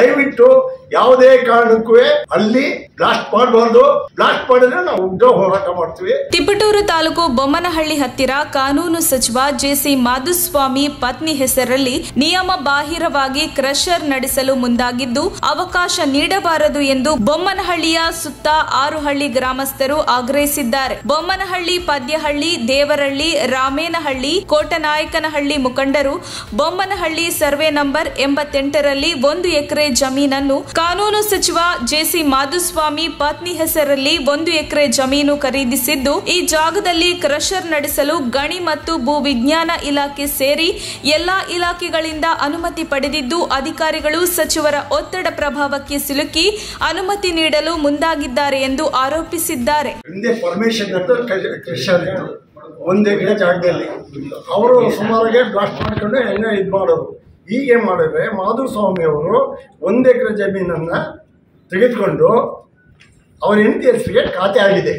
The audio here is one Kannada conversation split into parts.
ದಯವಿಟ್ಟು ಯಾವುದೇ ಕಾರಣಕ್ಕೂ ಅಲ್ಲಿ ಬ್ಲಾಸ್ಟ್ ಮಾಡಬಾರ್ದು ಬ್ಲಾಸ್ಟ್ ಮಾಡಿದ್ರೆ ನಾವು ಉಗ್ರ ಹೋರಾಟ ಮಾಡ್ತೀವಿ ತಿಪಟೂರು ತಾಲೂಕು ಬೊಮ್ಮನಹಳ್ಳಿ ಹತ್ತಿರ ಕಾನೂನು ಸಚಿವ ಜೆಸಿ ಮಾಧುಸ್ವಾಮಿ ಪತ್ನಿ ಹೆಸರಲ್ಲಿ ನಿಯಮ ಬಾಹಿರವಾಗಿ ಕ್ರಷರ್ ನಡೆಸಲು ಮುಂದಾಗಿದ್ದು ಅವಕಾಶ ನೀಡಬಾರದು ಎಂದು ಬೊಮ್ಮನಹಳ್ಳಿಯ ಸುತ್ತ ಆರು ಹಳ್ಳಿ ಗ್ರಾಮಸ್ಥರು ಆಗ್ರಹಿಸಿದ್ದಾರೆ ಬೊಮ್ಮನಹಳ್ಳಿ ಪದ್ಯಹಳ್ಳಿ ದೇವರಹಳ್ಳಿ ರಾಮೇನಹಳ್ಳಿ ಕೋಟನಾಯಕನಹಳ್ಳಿ ಮುಖಂಡರು ಬೊಮ್ಮನಹಳ್ಳಿ ಸರ್ವೆ ನಂಬರ್ ಎಂಬತ್ತೆಂಟರಲ್ಲಿ ಒಂದು ಎಕರೆ ಜಮೀನನ್ನು ಕಾನೂನು ಸಚಿವ ಜೆಸಿ ಮಾಧುಸ್ವಾಮಿ ಪತ್ನಿ ಹೆಸರಲ್ಲಿ ಒಂದು ಎಕರೆ ಜಮೀನು ಖರೀದಿಸಿದ್ದು ಈ ಜಾಗದಲ್ಲಿ ಕ್ರಷರ್ ನಡೆಸಲು ಗಣಿ ಮತ್ತು ಭೂ ವಿಜ್ಞಾನ ಇಲಾಖೆ ಸೇರಿ ಎಲ್ಲಾ ಇಲಾಖೆಗಳಿಂದ ಅನುಮತಿ ಪಡೆದಿದ್ದು ಅಧಿಕಾರಿಗಳು ಸಚಿವರ ಒತ್ತಡ ಪ್ರಭಾವಕ್ಕೆ ಸಿಲುಕಿ ಅನುಮತಿ ನೀಡಲು ಮುಂದಾಗಿದ್ದಾರೆ ಎಂದು ಆರೋಪಿಸಿದ್ದಾರೆ ಹಿಂದೆ ಪರ್ಮಿಷನ್ ಅಂತ ಕ್ರಿಶ್ಚಿಯನ್ ಇತ್ತು ಒಂದು ಎಕರೆ ಜಾಗದಲ್ಲಿ ಅವರು ಸುಮಾರಿಗೆ ಬ್ಲಾಸ್ಟ್ ಮಾಡ್ಕೊಂಡು ಹೆಂಗೆ ಇದು ಮಾಡೋರು ಈಗ ಏನು ಮಾಡಿದ್ರೆ ಮಾಧುಸ್ವಾಮಿ ಅವರು ಒಂದು ಎಕರೆ ಜಮೀನನ್ನು ತೆಗೆದುಕೊಂಡು ಅವರ ಹೆಂಡತಿ ಹೆಸರಿಗೆ ಖಾತೆ ಆಗಿದೆ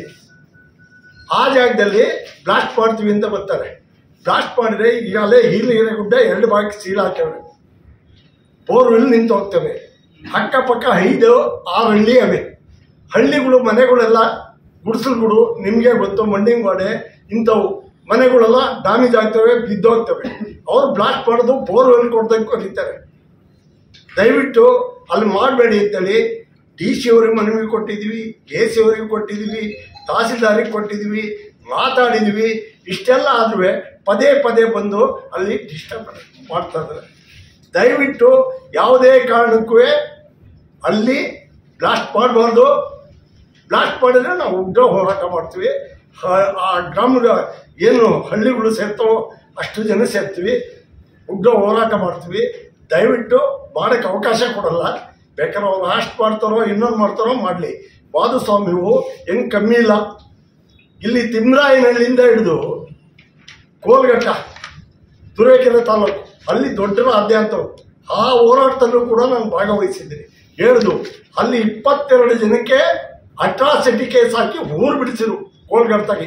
ಆ ಜಾಗದಲ್ಲಿ ಬ್ಲಾಸ್ಟ್ ಮಾಡ್ತೀವಿ ಅಂತ ಬರ್ತಾರೆ ಬ್ಲಾಸ್ಟ್ ಮಾಡಿದ್ರೆ ಈಗಾಗಲೇ ಹೀಲಿಗೆರೆ ಗುಡ್ಡ ಎರಡು ಭಾಗಕ್ಕೆ ಸೀಲ್ ಹಾಕ್ಯವ್ರೆ ಬೋರ್ವೆಲ್ ನಿಂತು ಹೋಗ್ತವೆ ಅಕ್ಕಪಕ್ಕ ಐದು ಆರು ಹಳ್ಳಿ ಅವೆ ಹಳ್ಳಿಗಳು ಮನೆಗಳೆಲ್ಲ ಗುಡಿಸಲುಗಳು ನಿಮಗೆ ಗೊತ್ತು ಮಂಡಿಂಗ್ವಾಡೆ ಇಂಥವು ಮನೆಗಳೆಲ್ಲ ಡ್ಯಾಮೇಜ್ ಆಗ್ತವೆ ಬಿದ್ದೋಗ್ತವೆ ಅವ್ರು ಬ್ಲಾಸ್ಟ್ ಮಾಡೋದು ಬೋರ್ವೆಲ್ ಕೊಡ್ದಂಗೆ ಕರೀತಾರೆ ದಯವಿಟ್ಟು ಅಲ್ಲಿ ಮಾಡಬೇಡಿ ಅಂತೇಳಿ ಡಿ ಸಿ ಅವ್ರಿಗೆ ಮನವಿ ಕೊಟ್ಟಿದ್ದೀವಿ ಎ ಸಿ ಅವ್ರಿಗೆ ಕೊಟ್ಟಿದ್ದೀವಿ ತಹಸೀಲ್ದಾರಿಗೆ ಕೊಟ್ಟಿದ್ದೀವಿ ಮಾತಾಡಿದ್ವಿ ಇಷ್ಟೆಲ್ಲ ಆದ್ರೂ ಪದೇ ಪದೇ ಬಂದು ಅಲ್ಲಿ ಡಿಸ್ಟರ್ಬ್ ಮಾಡ್ತಾ ಇದ್ದಾರೆ ದಯವಿಟ್ಟು ಯಾವುದೇ ಕಾರಣಕ್ಕೂ ಅಲ್ಲಿ ಬ್ಲಾಸ್ಟ್ ಮಾಡಬಾರ್ದು ಬ್ಲಾಸ್ಟ್ ಮಾಡಿದ್ರೆ ನಾವು ಉಗ್ರ ಹೋರಾಟ ಮಾಡ್ತೀವಿ ಹ- ಆ ಗ್ರಾಮದ ಏನು ಹಳ್ಳಿಗಳು ಸೇರ್ತವೋ ಅಷ್ಟು ಜನ ಸೇರ್ತೀವಿ ಉಗ್ರ ಹೋರಾಟ ಮಾಡ್ತೀವಿ ದಯವಿಟ್ಟು ಮಾಡೋಕ್ಕೆ ಅವಕಾಶ ಕೊಡಲ್ಲ ಬೇಕಾದ್ರೆ ಅವ್ರು ಅಷ್ಟು ಮಾಡ್ತಾರೋ ಇನ್ನೊಂದು ಮಾಡ್ತಾರೋ ಮಾಡಲಿ ಮಾಧುಸ್ವಾಮಿವು ಹೆಂಗೆ ಕಮ್ಮಿ ಇಲ್ಲ ಇಲ್ಲಿ ತಿಮ್ರಾಯನಹಳ್ಳಿಯಿಂದ ಹಿಡಿದು ಕೋಲ್ಘಟ್ಟ ತುರುವೇಕೆರೆ ತಾಲೂಕು ಅಲ್ಲಿ ದೊಡ್ಡ ರಾಜ್ಯಾಂತವು ಆ ಹೋರಾಟದಲ್ಲೂ ಕೂಡ ನಾನು ಭಾಗವಹಿಸಿದ್ದೀನಿ ಹೇಳ್ದು ಅಲ್ಲಿ ಇಪ್ಪತ್ತೆರಡು ಜನಕ್ಕೆ ಅಟ್ರಾಸಿಟಿ ಕೇಸ್ ಹಾಕಿ ಊರು ಬಿಡಿಸಿರು ಕೋಲ್ಗಡ್ತಾಗಿ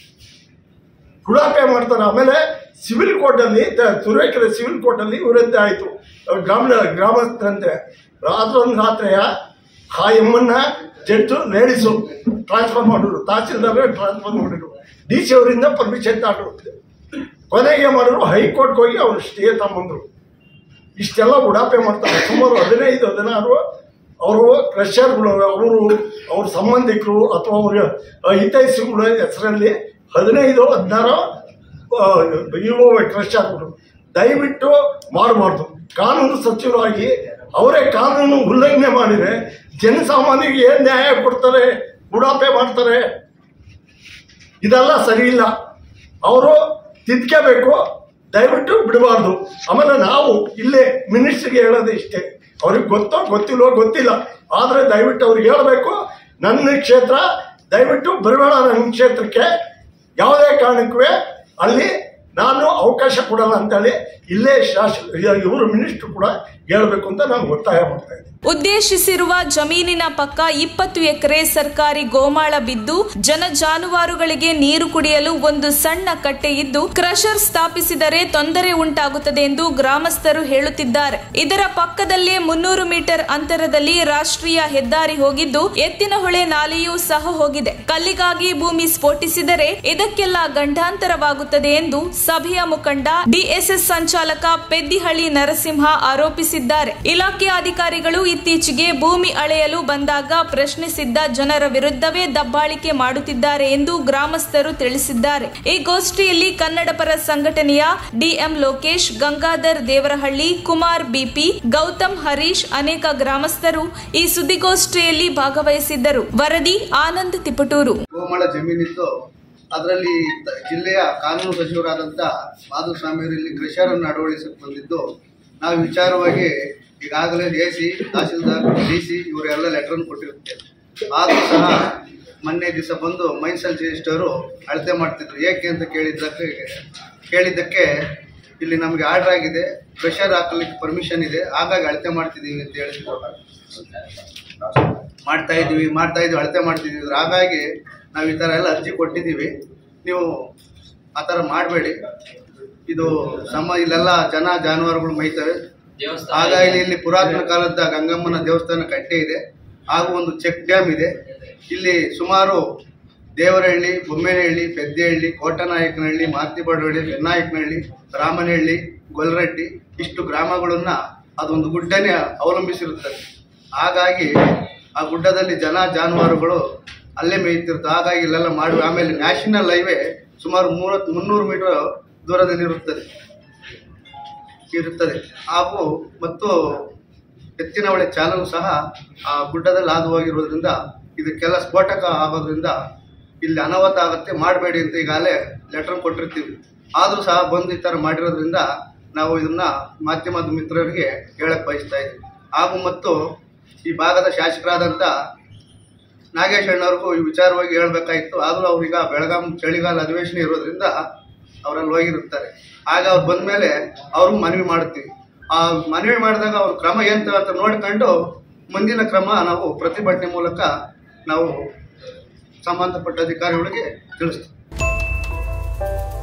ಹುಡಾಪೆ ಮಾಡ್ತಾರೆ ಆಮೇಲೆ ಸಿವಿಲ್ ಕೋರ್ಟಲ್ಲಿ ತ- ತುರುವೇಕೆರೆ ಸಿವಿಲ್ ಕೋರ್ಟಲ್ಲಿ ಇವರಂತೆ ಆಯಿತು ಗ್ರಾಮ ಗ್ರಾಮಸ್ಥರಂತೆ ರಾತ್ರೊಂದು ರಾತ್ರಿಯ ಆ ಎಮ್ಮನ್ನ ಜಡ್ಜು ಲೇಡೀಸು ಟ್ರಾನ್ಸ್ಫರ್ ಮಾಡಿದ್ರು ತಹಸೀಲ್ದಾರ್ ಟ್ರಾನ್ಸ್ಫರ್ ಮಾಡಿದ್ರು ಡಿ ಸಿ ಅವರಿಂದ ಪರ್ಮಿಷನ್ ತಗೊಂಡು ಕೊನೆಗೆ ಮಾಡಿದ್ರು ಹೈಕೋರ್ಟ್ಗೆ ಹೋಗಿ ಅವರು ಸ್ಟೇ ತಗೊಂಬಂದ್ರು ಇಷ್ಟೆಲ್ಲ ಉಡಾಪೆ ಮಾಡ್ತಾರೆ ಸುಮಾರು ಹದಿನೈದು ಹದಿನಾರು ಅವರು ಕ್ರಷರ್ಗಳು ಅವರು ಅವ್ರ ಸಂಬಂಧಿಕರು ಅಥವಾ ಅವರ ಹಿತೈಷಿಗಳ ಹೆಸರಲ್ಲಿ ಹದಿನೈದು ಹದಿನಾರು ಇವು ಕ್ರಷರ್ಗಳು ದಯವಿಟ್ಟು ಮಾಡಬಾರ್ದು ಕಾನೂನು ಸಚಿವರಾಗಿ ಅವರೇ ಕಾನೂನು ಉಲ್ಲಂಘನೆ ಮಾಡಿದರೆ ಜನಸಾಮಾನ್ಯರಿಗೆ ಏನು ನ್ಯಾಯ ಕೊಡ್ತಾರೆ ಉಡಾಪೆ ಮಾಡ್ತಾರೆ ಇದೆಲ್ಲ ಸರಿ ಇಲ್ಲ ಅವರು ತಿದ್ಕೋಬೇಕು ದಯವಿಟ್ಟು ಬಿಡಬಾರ್ದು ಆಮೇಲೆ ನಾವು ಇಲ್ಲೇ ಮಿನಿಸ್ಟ್ರಿಗೆ ಹೇಳೋದು ಇಷ್ಟೇ ಅವ್ರಿಗೆ ಗೊತ್ತೋ ಗೊತ್ತಿಲ್ವೋ ಗೊತ್ತಿಲ್ಲ ಆದರೆ ದಯವಿಟ್ಟು ಅವ್ರಿಗೆ ಹೇಳಬೇಕು ನನ್ನ ಕ್ಷೇತ್ರ ದಯವಿಟ್ಟು ಬರಬೇಡ ನನ್ನ ಕ್ಷೇತ್ರಕ್ಕೆ ಯಾವುದೇ ಕಾರಣಕ್ಕೂ ಅಲ್ಲಿ ನಾನು ಅವಕಾಶ ಕೊಡಲ್ಲ ಅಂತೇಳಿ ಇಲ್ಲೇ ಶಾಸಕ ಇವರು ಮಿನಿಸ್ಟ್ರು ಕೂಡ ಹೇಳಬೇಕು ಅಂತ ನಾನು ಒತ್ತಾಯ ಮಾಡ್ತಾ ಇದ್ದೀನಿ ಉದ್ದೇಶಿಸಿರುವ ಜಮೀನಿನ ಪಕ್ಕ ಇಪ್ಪತ್ತು ಎಕರೆ ಸರ್ಕಾರಿ ಗೋಮಾಳ ಬಿದ್ದು ಜನ ಜಾನುವಾರುಗಳಿಗೆ ನೀರು ಕುಡಿಯಲು ಒಂದು ಸಣ್ಣ ಕಟ್ಟೆ ಇದ್ದು ಕ್ರಷರ್ ಸ್ಥಾಪಿಸಿದರೆ ತೊಂದರೆ ಉಂಟಾಗುತ್ತದೆ ಎಂದು ಗ್ರಾಮಸ್ಥರು ಹೇಳುತ್ತಿದ್ದಾರೆ ಇದರ ಪಕ್ಕದಲ್ಲೇ ಮುನ್ನೂರು ಮೀಟರ್ ಅಂತರದಲ್ಲಿ ರಾಷ್ಟ್ರೀಯ ಹೆದ್ದಾರಿ ಹೋಗಿದ್ದು ಎತ್ತಿನಹೊಳೆ ನಾಲೆಯೂ ಸಹ ಹೋಗಿದೆ ಕಲ್ಲಿಗಾಗಿ ಭೂಮಿ ಸ್ಫೋಟಿಸಿದರೆ ಇದಕ್ಕೆಲ್ಲ ಗಂಡಾಂತರವಾಗುತ್ತದೆ ಎಂದು ಸಭೆಯ ಮುಖಂಡ ಡಿಎಸ್ಎಸ್ ಸಂಚಾಲಕ ಪೆದ್ದಿಹಳ್ಳಿ ನರಸಿಂಹ ಆರೋಪಿಸಿದ್ದಾರೆ ಇಲಾಖೆಯ ಅಧಿಕಾರಿಗಳು ಇತ್ತೀಚೆಗೆ ಭೂಮಿ ಅಳೆಯಲು ಬಂದಾಗ ಪ್ರಶ್ನಿಸಿದ್ದ ಜನರ ವಿರುದ್ಧವೇ ದಬ್ಬಾಳಿಕೆ ಮಾಡುತ್ತಿದ್ದಾರೆ ಎಂದು ಗ್ರಾಮಸ್ಥರು ತಿಳಿಸಿದ್ದಾರೆ ಈ ಗೋಷ್ಠಿಯಲ್ಲಿ ಕನ್ನಡ ಪರ ಸಂಘಟನೆಯ ಡಿಎಂ ಲೋಕೇಶ್ ಗಂಗಾಧರ್ ದೇವರಹಳ್ಳಿ ಕುಮಾರ್ ಬಿಪಿ ಗೌತಮ್ ಹರೀಶ್ ಅನೇಕ ಗ್ರಾಮಸ್ಥರು ಈ ಸುದ್ದಿಗೋಷ್ಠಿಯಲ್ಲಿ ಭಾಗವಹಿಸಿದ್ದರು ವರದಿ ಆನಂದ್ ತಿಪಟೂರು ಗೋಮಾಳ ಜಮೀನಿತ್ತು ಅದರಲ್ಲಿ ತ- ಜಿಲ್ಲೆಯ ಕಾನೂನು ಸಚಿವರಾದಂಥ ಮಾಧುಸ್ವಾಮಿಯವರು ಇಲ್ಲಿ ಕೃಷಿಯರನ್ನು ಅಳವಡಿಸಕ್ಕೆ ಬಂದಿದ್ದು ನಾವು ವಿಚಾರವಾಗಿ ಈಗಾಗಲೇ A C tahsildar D C ಇವರೆಲ್ಲ ಲೆಟ್ರನ್ನು ಕೊಟ್ಟಿರುತ್ತೇವೆ ಆದರೂ ಸಹ ಮೊನ್ನೆ ದಿವಸ ಬಂದು ಮೈನ್ಸಲ್ ರಿಜಿಸ್ಟರು ಅಳತೆ ಮಾಡ್ತಿದ್ರು ಏಕೆ ಅಂತ ಕೇಳಿದ್ದಕ್ಕೆ ಕೇಳಿದ್ದಕ್ಕೆ ಇಲ್ಲಿ ನಮಗೆ ಆರ್ಡರ್ ಆಗಿದೆ ಪ್ರೆಷರ್ ಹಾಕಲಿಕ್ಕೆ ಪರ್ಮಿಷನ್ ಇದೆ ಹಾಗಾಗಿ ಅಳತೆ ಮಾಡ್ತಿದ್ದೀವಿ ಅಂತ ಹೇಳಿದ್ರು ಮಾಡ್ತಾ ಇದ್ದೀವಿ ಮಾಡ್ತಾ ಇದ್ದೀವಿ ಅಳತೆ ಮಾಡ್ತಿದ್ದೀವಿ ಹಾಗಾಗಿ ನಾವು ಈ ಥರ ಎಲ್ಲ ಅರ್ಜಿ ಕೊಟ್ಟಿದ್ದೀವಿ ನೀವು ಆ ಥರ ಮಾಡಬೇಡಿ ಇದು ಸಮ ಇಲ್ಲೆಲ್ಲ ಜನ ಜಾನುವಾರುಗಳು ಮೈತವೆ ದೇವಸ್ಥಾನ ಹಾಗಾಗಿ ಇಲ್ಲಿ ಪುರಾತನ ಕಾಲದ ಗಂಗಮ್ಮನ ದೇವಸ್ಥಾನ ಕಟ್ಟೆ ಇದೆ ಹಾಗೂ ಒಂದು ಚೆಕ್ ಡ್ಯಾಮ್ ಇದೆ ಇಲ್ಲಿ ಸುಮಾರು ದೇವರಹಳ್ಳಿ ಬೊಮ್ಮೇನಹಳ್ಳಿ ಪೆದ್ದೆಹಳ್ಳಿ ಕೋಟನಾಯಕನಹಳ್ಳಿ ಮಾತಿಬಡಹಳ್ಳಿ ಬೆನ್ನಾಯಕನಹಳ್ಳಿ ರಾಮನಹಳ್ಳಿ ಗೊಲ್ರಡ್ಡಿ ಇಷ್ಟು ಗ್ರಾಮಗಳನ್ನ ಅದೊಂದು ಗುಡ್ಡನೇ ಅವಲಂಬಿಸಿರುತ್ತದೆ ಹಾಗಾಗಿ ಆ ಗುಡ್ಡದಲ್ಲಿ ಜನ ಜಾನುವಾರುಗಳು ಅಲ್ಲೇ ಮೇಯ್ತಿರ್ತವೆ ಹಾಗಾಗಿ ಇಲ್ಲೆಲ್ಲ ಮಾಡಿ ಆಮೇಲೆ ನ್ಯಾಷನಲ್ ಹೈವೇ ಸುಮಾರು ಮೂವತ್ತು ಮುನ್ನೂರು ಮೀಟರ್ ದೂರದಲ್ಲಿರುತ್ತದೆ ಇರುತ್ತದೆ ಹಾಗೂ ಮತ್ತು ಎತ್ತಿನ ಹೊಳೆ ಚಾನಲ್ ಸಹ ಆ ಗುಡ್ಡದಲ್ಲಿ ಹಾದು ಹೋಗಿರೋದ್ರಿಂದ ಇದಕ್ಕೆಲ್ಲ ಸ್ಫೋಟಕ ಆಗೋದ್ರಿಂದ ಇಲ್ಲಿ ಅನಾಹುತ ಆಗುತ್ತೆ ಮಾಡಬೇಡಿ ಅಂತ ಈಗಾಗಲೇ ಲೆಟರ್ ಕೊಟ್ಟಿರ್ತೀವಿ ಆದರೂ ಸಹ ಬಂದು ಈ ಥರ ಮಾಡಿರೋದ್ರಿಂದ ನಾವು ಇದನ್ನ ಮಾಧ್ಯಮದ ಮಿತ್ರರಿಗೆ ಹೇಳಕ್ ಬಯಸ್ತಾ ಇದ್ದೀವಿ ಹಾಗೂ ಮತ್ತು ಈ ಭಾಗದ ಶಾಸಕರಾದಂಥ ನಾಗೇಶ್ ಅಣ್ಣವ್ರಿಗೂ ಈ ವಿಚಾರವಾಗಿ ಹೇಳ್ಬೇಕಾಗಿತ್ತು ಆದರೂ ಅವ್ರೀಗ ಬೆಳಗಾಂ ಚಳಿಗಾಲ ಅಧಿವೇಶನ ಇರೋದ್ರಿಂದ ಅವರಲ್ಲಿ ಹೋಗಿರುತ್ತಾರೆ ಆಗ ಅವ್ರು ಬಂದ್ಮೇಲೆ ಅವರು ಮನವಿ ಮಾಡುತ್ತೀವಿ ಆ ಮನವಿ ಮಾಡಿದಾಗ ಅವ್ರ ಕ್ರಮ ಏನು ಅಂತ ನೋಡ್ಕೊಂಡು ಮುಂದಿನ ಕ್ರಮ ನಾವು ಪ್ರತಿಭಟನೆ ಮೂಲಕ ನಾವು ಸಂಬಂಧಪಟ್ಟ ಅಧಿಕಾರಿಗಳಿಗೆ ತಿಳಿಸ್ತೀವಿ